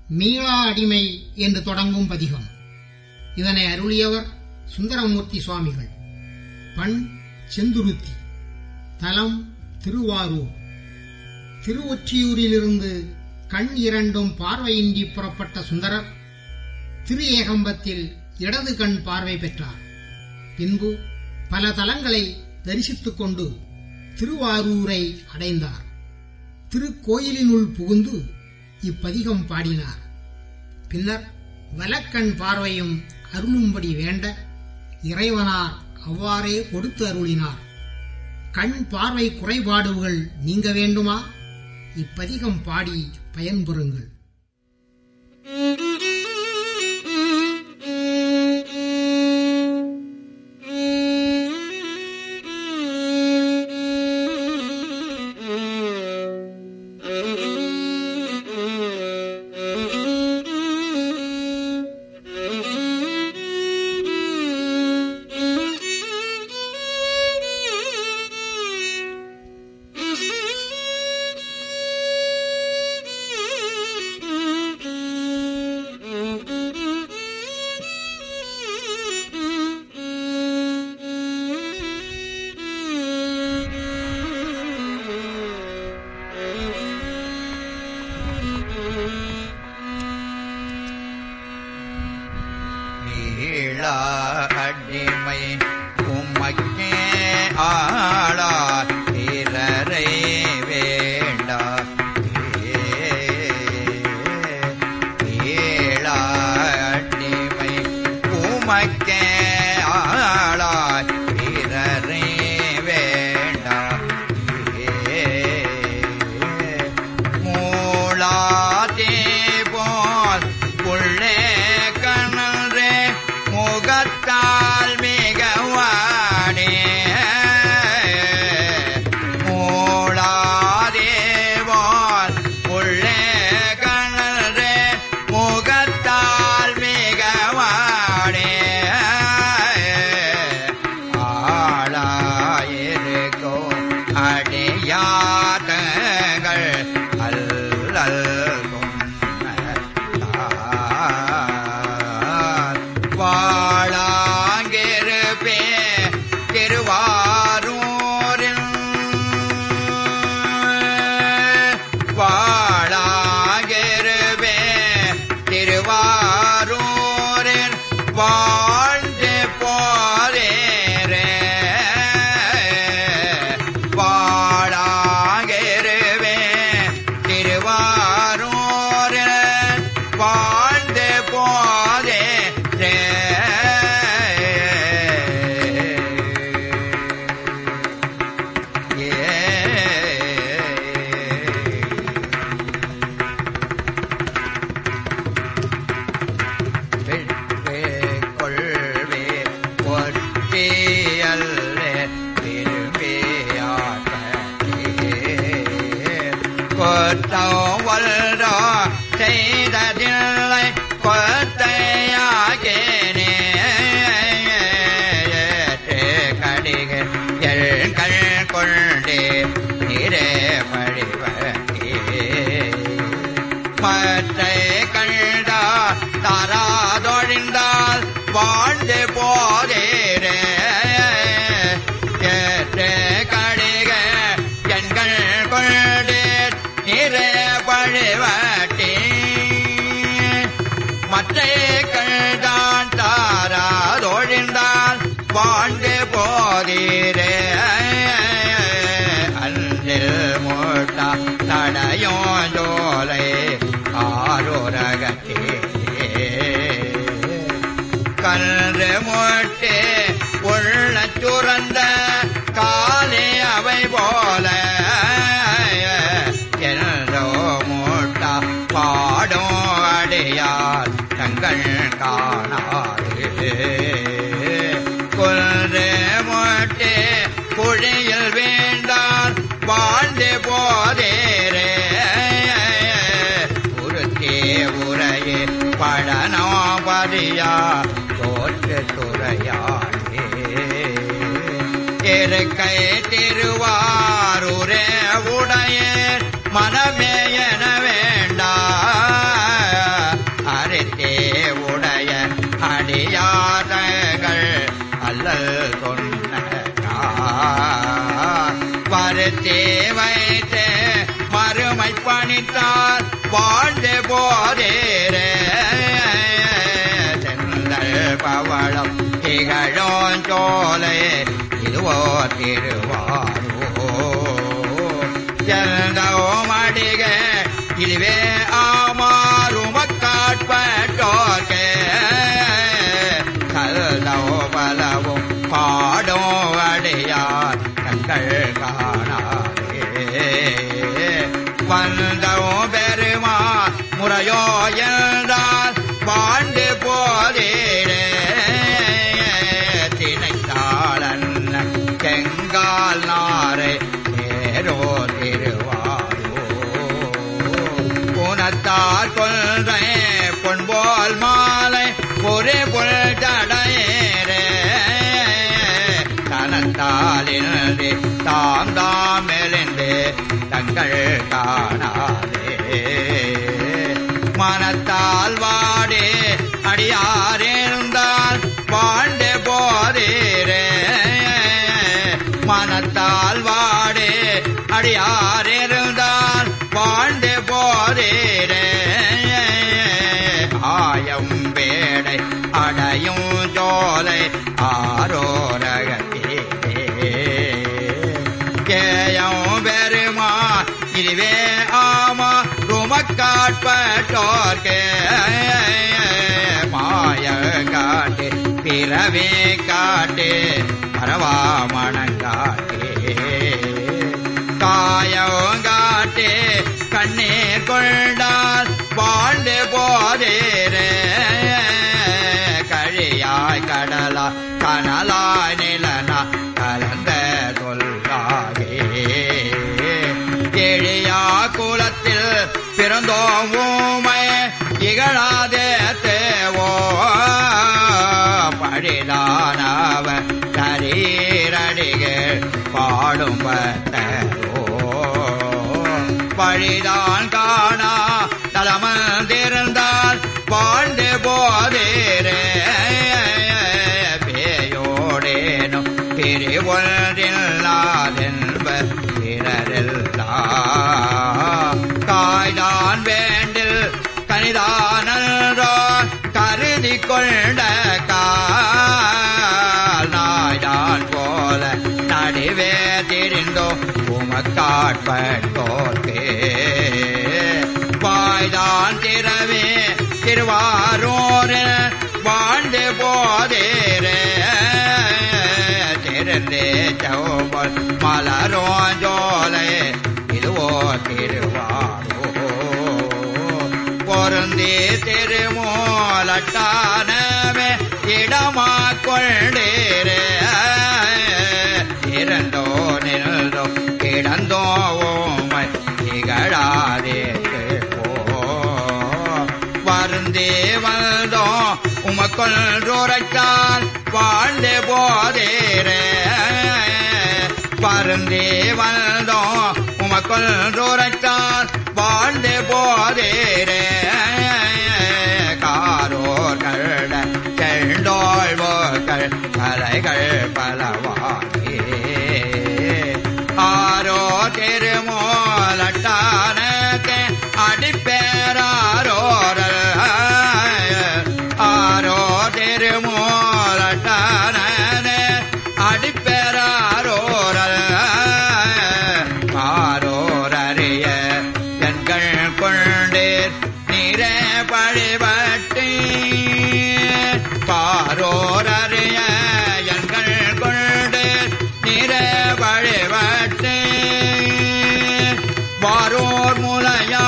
மீளா அடிமை என்று தொடங்கும் பதிகம் இதனை அருளியவர் சுந்தரமூர்த்தி சுவாமிகள் பண் செந்துருத்தி தலம் திருவாரூர் திருவொற்றியூரிலிருந்து கண் இரண்டும் பார்வையின்றி புறப்பட்ட சுந்தரர் திரு ஏகம்பத்தில் இடது கண் பார்வை பெற்றார் பின்பு பல தலங்களை தரிசித்துக் கொண்டு திருவாரூரை அடைந்தார் திருக்கோயிலினுள் புகுந்து இப்பதிகம் பாடினார் பின்னர் வலக்கண் பார்வையும் அருளும்படி வேண்ட இறைவனார் அவ்வாறே கொடுத்து அருளினார் கண் பார்வை குறைபாடுகள் நீங்க வேண்டுமா இப்பதிகம் பாடி பயன்பெறுங்கள் நீளா அடிமை உம்மக்கே ஆளா பிறரை வேண்டா நீளா அடிமை உமக்கே ஆளா பிறரை வேண்டா மூளாதே போல் உள்ளே கணரே முகத்தால் மிகவானே மூளாதே போல் உள்ளே கணரே முகத்தால் மிகவானே ஆளாயிருக்கோ அடியாதங்கள் அல்லல் வாழாங்கிருப்பே திருவாரூரில் வாழாங்கிருப்பே திருவாரூரில் வாழ்ந்து போரேரே வாழாங்கிருவே திருவாரூரில் வாழ்ந்து போதே ரே கொள்வே ஒற்றியல்ல திரும்பியாட்ட கொத்தம் வல்றா செய்ததில்லை கொத்தையாகேனே கடிக எள்கள் கொண்டே நிறே பழிவே மற்றை கண்டா தாராதொழிந்தால் வாழ்ந்து போதேரே ஏற்று கடிக எண்கள் கொண்டு நிறை பழிவட்டே மற்றை கண்டான் தாராதொழிந்தால் வாழ்ந்து போதீரே அன்றில் மூட்டா தடையோ ஜோலை ஆரோரகத்தே கன்று மூட்டு உள்ள சுரந்த காலே அவை போல என்றோ மூட்டா பாடும் அடியார் தங்கள் காணாது கொன்று மூட்டு குழியில் வேண்டான் வாழ்ந்து போதேரே உருத்தே உரையே பழனோபதியா தோற்று துறையாடே இருக்கை திருவாரூரே உடைய மனமே என வேண்டா பணித்தார் வாழ்ந்து போதேரே செந்தல் பவளம் திகழும் சோலை இதுவோ திருவாரோ செந்தவும் அடிக இதுவே ஆமாறுமக்காட்பட்டோர்க்கே கல்தோ பலவும் பாடும் அடியார் கண்கள் காணாதே வந்தவும் பெருமா முறையோ என்றால் வாழ்ந்து போதேரே திணைத்தாளன் செங்கால் நாரை நேரோ திருவாரோ புனத்தார் கொன்றை பொன்போல் மாலை ஒரு புல் தடையேரே தனத்தாலிருந்து தாம் தாம் மெலிந்து தங்கள் காணாதே மனத்தால் வாடே அடியாரிருந்தால் வாழ்ந்து போதேரே மனத்தால் வாடே அடியாரிருந்தால் வாழ்ந்து போதேரே ஆயம் வேடை அடையும் ஜோலை ஆரோரகத்தே கேயம் பெருமா இதுவே ஆமா ருமக்காட்பட்டோர்க்கே மாய காட்டு பிறவே காட்டு பரவாமணங்காட்டே காயங்காட்டே கண்ணீர் கொண்டால் வாழ்ந்து போதேரே கழியாய் கடலா கனலாய் நிலனா கலந்த சொல்லாகே எழியா குலத்தில் பிறந்தோம் ஊமை இகழாதே தேவோ பழிதானவன் கரீரடிகள் பாடும் பத்தரோ பழிதான் காணா தலமந்திருந்தால் வாழ்ந்து போதேரே பேயோடேனும் பிரிவொன்றில்லாதென்ப பிறரெல்லா காய்தான் வேண்டில் கனிதானோ கருதி கொண்ட கால் நாய்தான் போல நடுவே திரிந்தோ உமக்காட்பட்டோர்க்கே வாய்தான் திறவே திருவாரூர் வாழ்ந்து போதேரே திறந்தே சௌபல் மலரோ ஜோலை இதுவோ திருவாரோ பொருந்தி திருமூலட்டானவே இடமா கொண்டேரே இருந்தோ நின்றோ கிடந்தோ ஓமை திகழாதே போ வருந்தே வந்தோ உமக்கொன்றுரைக்கால் வாழ்ந்து போதேரே வருந்தே வந்தோ உமக்கொன்றுரைக்கால் வாழ்ந்து போதேரே காரோர்கள் செண்டோழ்வோர்கள் கலைகள் பலவாகே ஆரோ திருமூலட்டானத்தை அடிப்பேராரோரல் ஆரோ திருமூலட்டான அடிப்பேராரோரல் ஆரோரறிய எண்கள் கொண்டீர் நிறே பழிபட்டி பாரோரறிய எண்கள் கொண்டீர் நிறே பழிபட்டி வாரோர் முலையா